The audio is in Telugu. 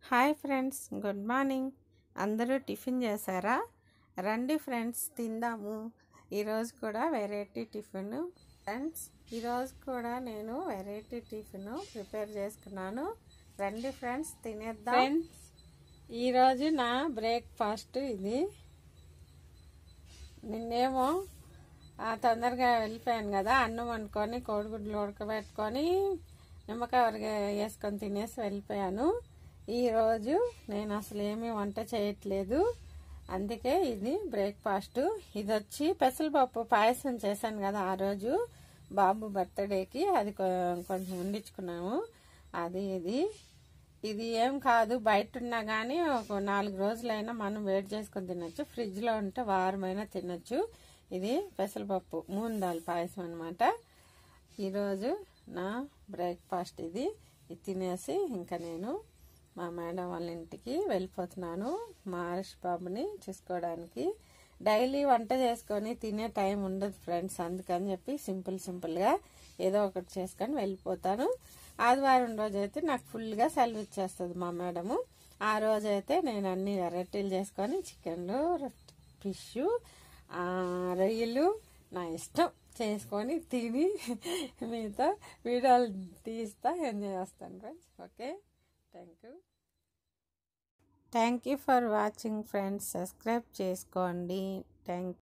హాయ్ ఫ్రెండ్స్ గుడ్ మార్నింగ్ అందరూ టిఫిన్ చేశారా రండి ఫ్రెండ్స్ తిందాము ఈరోజు కూడా వెరైటీ టిఫిన్ ఫ్రెండ్స్ ఈరోజు కూడా నేను వెరైటీ టిఫిన్ ప్రిపేర్ చేసుకున్నాను రండి ఫ్రెండ్స్ తినేద్దాం ఫ్రెండ్స్ ఈరోజు నా బ్రేక్ఫాస్ట్ ఇది నిన్నేమో ఆ, తొందరగా వెళ్ళిపోయాను కదా అన్నం వండుకొని కోడిగుడ్లు ఉడకబెట్టుకొని నిమ్మకాయ ఉరగ వేసుకొని తినేసి వెళ్ళిపోయాను ఈరోజు నేను అసలు ఏమీ వంట చేయట్లేదు అందుకే ఇది బ్రేక్ఫాస్ట్ ఇది వచ్చి పెసరపప్పు పాయసం చేశాను కదా ఆ రోజు బాబు బర్త్డేకి అది కొ- కొంచెం వండించుకున్నాము అది ఇది ఇది ఏం కాదు బయట ఉన్నా కానీ ఒక నాలుగు రోజులైనా మనం వేడి చేసుకొని తినొచ్చు ఫ్రిడ్జ్లో ఉంటే వారమైనా తినొచ్చు ఇది పెసరపప్పు మూందాలు పాయసం అనమాట ఈరోజు నా బ్రేక్ఫాస్ట్ ఇది ఇది తినేసి ఇంకా నేను మా మేడం వాళ్ళ ఇంటికి వెళ్ళిపోతున్నాను మా హరీష్ బాబుని చూసుకోవడానికి డైలీ వంట చేసుకొని తినే టైం ఉండదు ఫ్రెండ్స్ అందుకని చెప్పి సింపుల్ సింపుల్గా ఏదో ఒకటి చేసుకొని వెళ్ళిపోతాను ఆదివారం రోజు అయితే నాకు ఫుల్గా సెలవు ఇచ్చేస్తుంది మా మేడము ఆ రోజు అయితే నేను అన్ని వెరైటీలు చేసుకొని చికెన్లు ఫిష్ రొయ్యలు నా ఇష్టం చేసుకొని తిని మీతో వీడియోలు తీస్తా ఎంజాయ్ చేస్తాను friends okay thank you thank you for watching friends subscribe చేసుకోండి థ్యాంక్